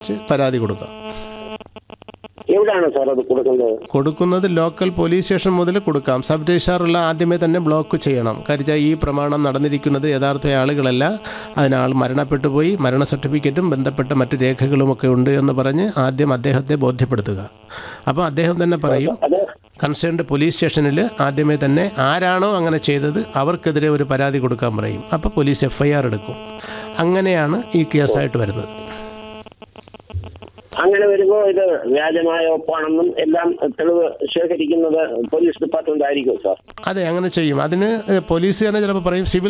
പരാതി കൊടുക്കാം എവിടെയാണ് സാർ അത് കൊടുക്കുന്നത് കൊടുക്കുന്നത് ലോക്കൽ പോലീസ് സ്റ്റേഷൻ മുതൽ കൊടുക്കാം സബ് രജിസ്ട്രാറുള്ള ആദ്യമേ തന്നെ ബ്ലോക്ക് ചെയ്യണം കാര്യം ഈ പ്രമാണം നടന്നിരിക്കുന്നത് യഥാർത്ഥ ആളുകളല്ല അതിനാൾ മരണപ്പെട്ടു പോയി മരണ സർട്ടിഫിക്കറ്റും ബന്ധപ്പെട്ട മറ്റു രേഖകളുമൊക്കെ ഉണ്ട് എന്ന് പറഞ്ഞ് ആദ്യം അദ്ദേഹത്തെ ബോധ്യപ്പെടുത്തുക അപ്പോൾ അദ്ദേഹം തന്നെ പറയും അത് കൺസേൺഡ് പോലീസ് സ്റ്റേഷനിൽ ആദ്യമേ തന്നെ ആരാണോ അങ്ങനെ ചെയ്തത് അവർക്കെതിരെ ഒരു പരാതി കൊടുക്കാൻ പറയും അപ്പോൾ പോലീസ് എഫ് ഐ ആർ എടുക്കും അങ്ങനെയാണ് ഈ കേസായിട്ട് വരുന്നത് അങ്ങനെ വരുമ്പോ ഇത് വ്യാജമായ ഒപ്പാണെന്നും എല്ലാം തെളിവ് ശേഖരിക്കുന്നത് പോലീസ് ഡിപ്പാർട്ട്മെന്റ് ആയിരിക്കും സാർ അതെ അങ്ങനെ ചെയ്യും അതിന് പോലീസ് തന്നെ ചിലപ്പോൾ പറയും സിവിൽ